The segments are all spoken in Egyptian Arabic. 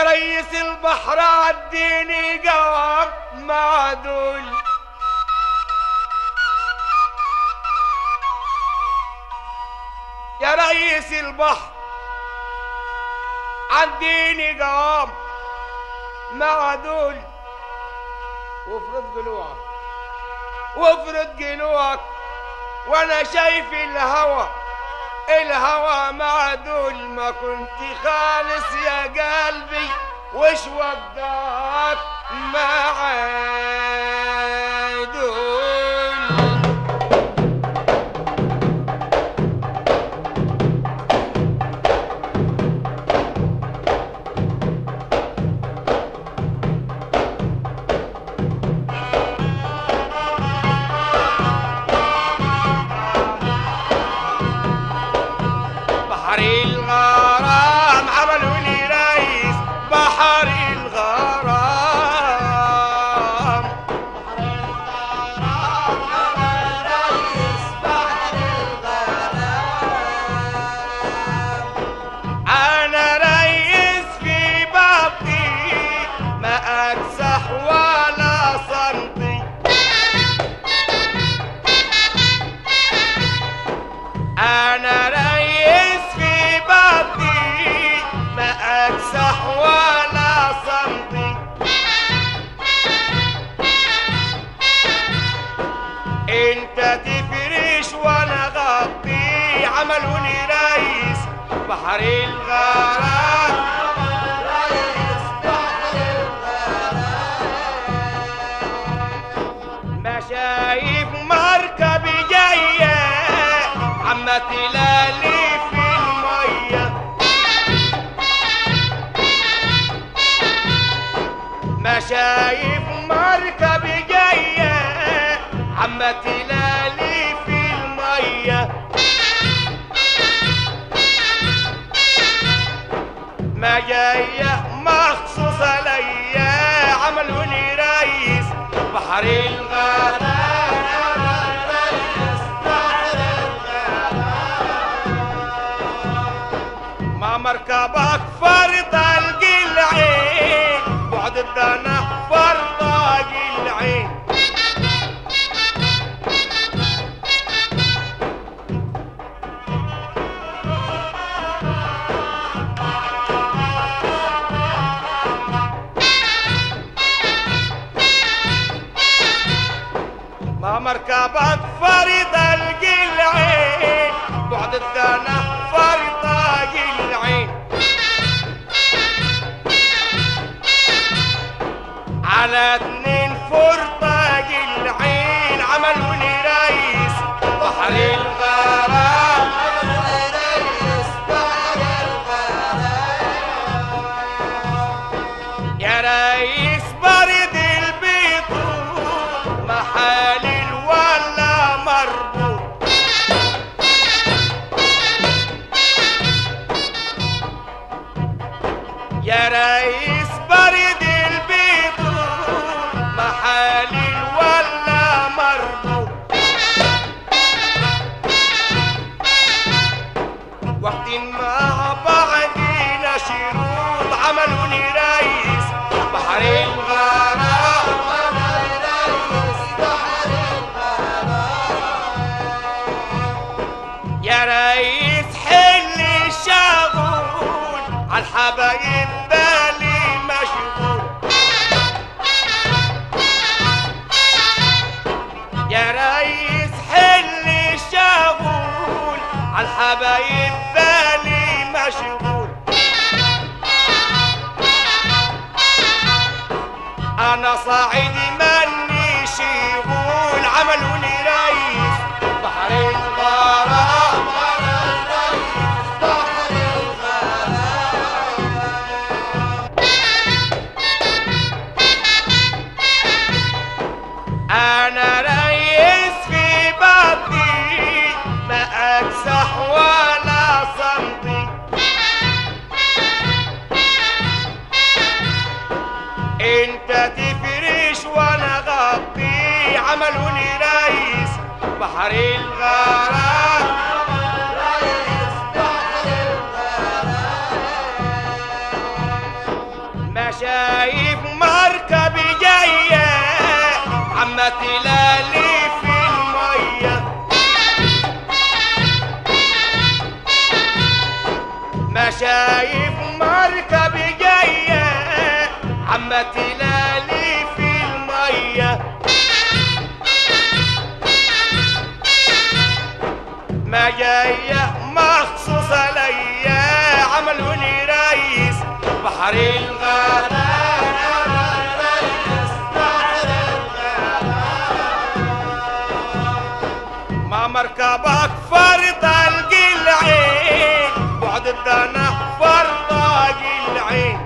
ريس البحر عديني جواب معدول يا ريس البحر عديني جواب معدول وافرض جلوعك وافرض جلوعك وانا شايف الهوى الهوى معدول ما كنت خالص يا قلبي وش وداك معدول بحر الغرام عملوا لي رئيس بحر الغرام انا رئيس في بطني ما اكسح ولا صمتي انا رئيس في بطني ما اكسح ولا صمتي انت تفرش وانا غطي عملوني رئيس بحر الغرام ما شايف مركب جاية عم تلالي في المية ما شايف مركب جاية عم تلالي في المية ما جاية مخصوص ليا عملوني رئيس بحر الغرام ما مركبك فرط القلعين بعد الدنا فرط العين ما مركبك فريد القلعين بعد الدنا فريد العين على اتنين فرطاق العين عملوني رئيس بحر الغرام يا رئيس برد البيض محالل ولا مربوط يا رئيس برد البيض محالل ولا مربوط وقت مع بعضنا شروط عملوني رئيس بحر الغرام يا رئيس حل الشغول عالحبايب بالي مشغول يا رئيس حل الشغول عالحبايب بالي مشغول انا صاعدي مني شغول عملوني رئيس بحر الغرام انا رئيس في بطني ما اكسح ولا صمتي انت تفرش وانا غطي عملوني رئيس بحر الغرام ما شايف مركب جاية عما تلالي في المية ما شايف مركب جاية عما تلالي في المية ما جاية مخصوصة ليا عملوني رئيس بحر الغرام ما مركبك فرط القلعين بعد الدنا فرط القلعين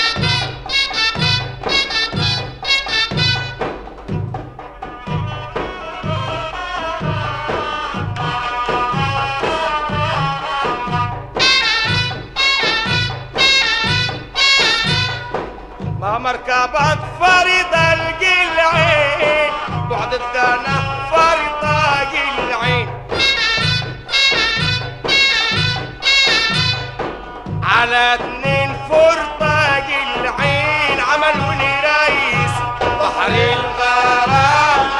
ما مركبك فريد القلعين بعد الدنا فريد القلعين على اتنين فرطة العين عملوني رئيس بحر الغرام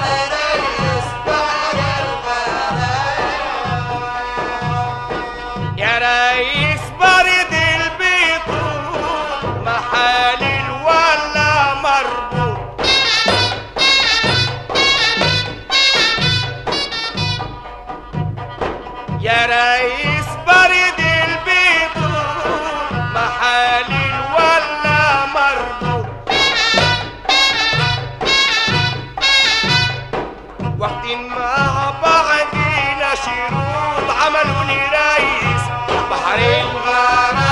يا رئيس برد البيض محالل ولا مربوط يا رئيس برد البيض محالل ولا مربوط وقت مع بعضنا شروط عملوني رئيس بحر الغرام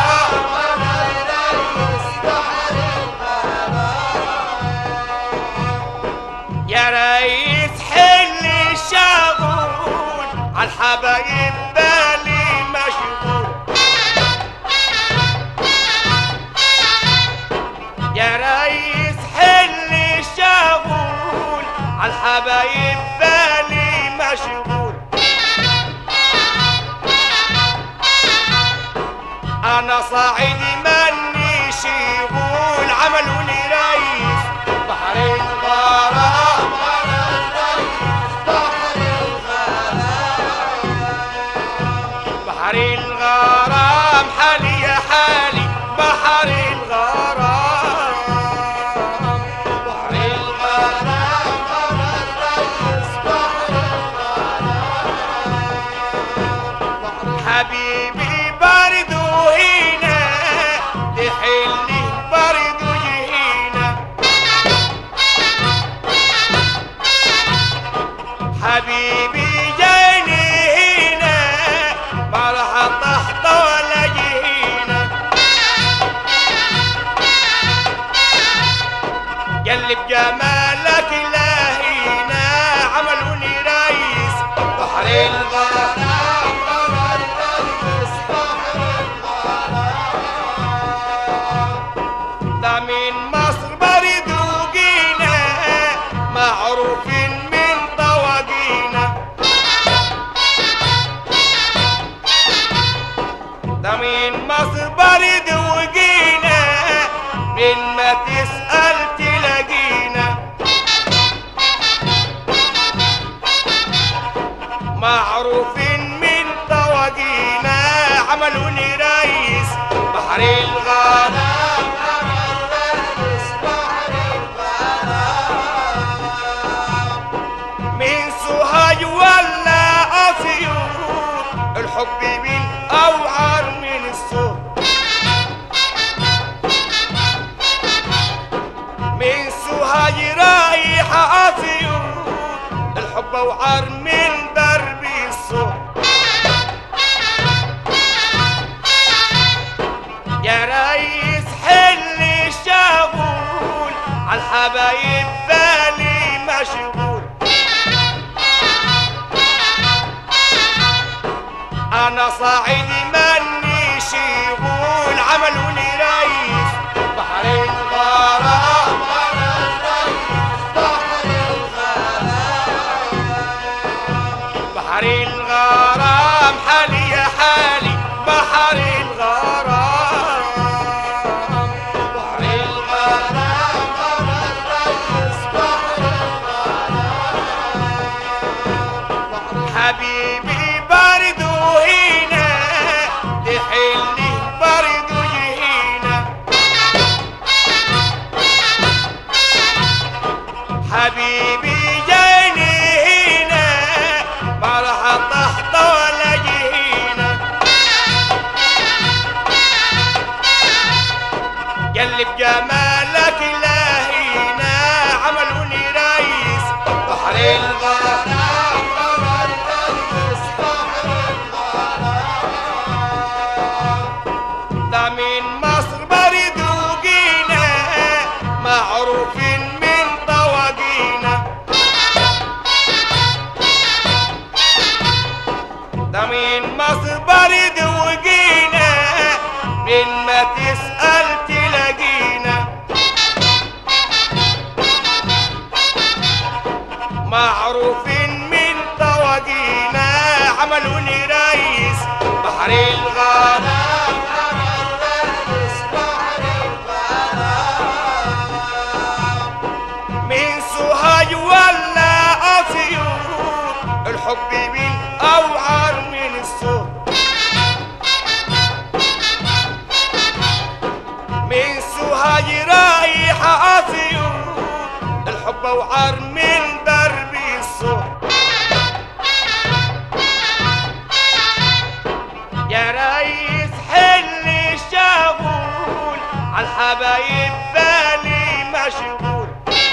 يا ريس حل الشغول عالحبايب بالي مشغول يا ريس حل الشغول عالحبايب بالي مشغول انا صاعدي مني شغول عملوني رئيس بحر الغرام بحر الغرام حالي يا حالي بحر الغرام بحر الغرام حبيبي برد هنا تحلي برد هنا حبيبي جاني هنا ما راح تحت ولا جهينا قلب جمالك لهينا عملوني رئيس بحر الغرام ده من مصر برد وجينا معروفين من طواجينا ده من مصر برد وجينا من ما تسأل تلاقينا معروفين من طواجينا عملوني رئيس بحر الغرام من سوهاج ولا أسيوط الحب من أوعر من الصوت من سوهاج رايحة أسيوط الحب أوعر من درب الصوت يا ريس حل الشغول عالحبايب بالي مشغول انا صاعدي مني شغول عملوني رئيس بحر الغرام بحر الغرام حالي يا حالي بحر الغرام بحر وعر من درب الصهر يا ريس حل الشغول عالحبايب بالي مشغول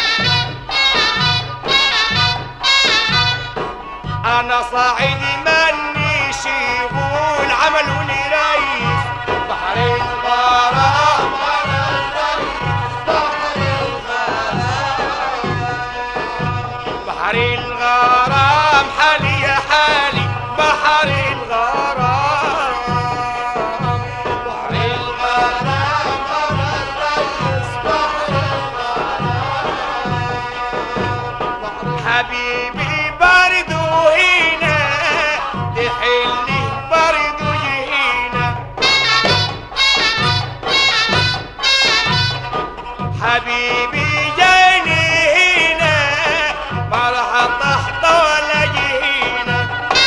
انا صاعدي ماني شغول عملوني ريس بحر الغرام بحر الغرام حالي يا حالي بحر الغرام بحر الغرام حبيبي برضو هنا تحلي برضو هنا حبيبي جاني هنا ما راح تحت ولا جهينا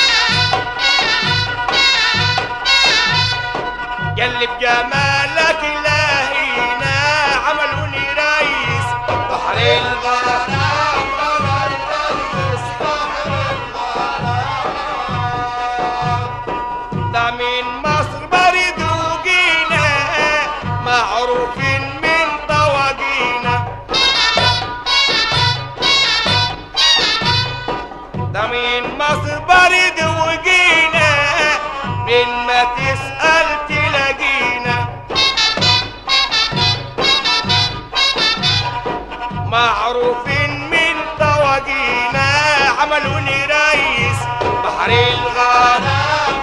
قلب جمالك لاهينا عملوني ريس بحر الغرام ده من مصر برضو جينا معروفين من طواجينا ده من مصر برضو جينا من ما تسأل تلاقينا معروفين من طواجينا عملوني ريس بحر الغرام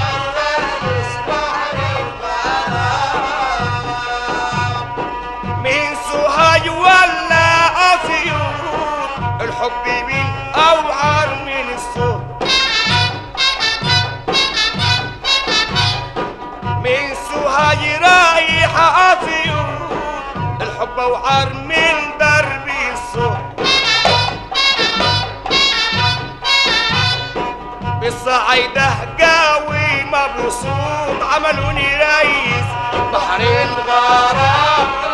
من سوهاج ولا أسيوط الحب من أوعر من الصوت من سوهاج رايحة أسيوط الحب أوعر من درب الصوت بالصعيدة قاوي مبسوط عملوني ريس بحر الغرام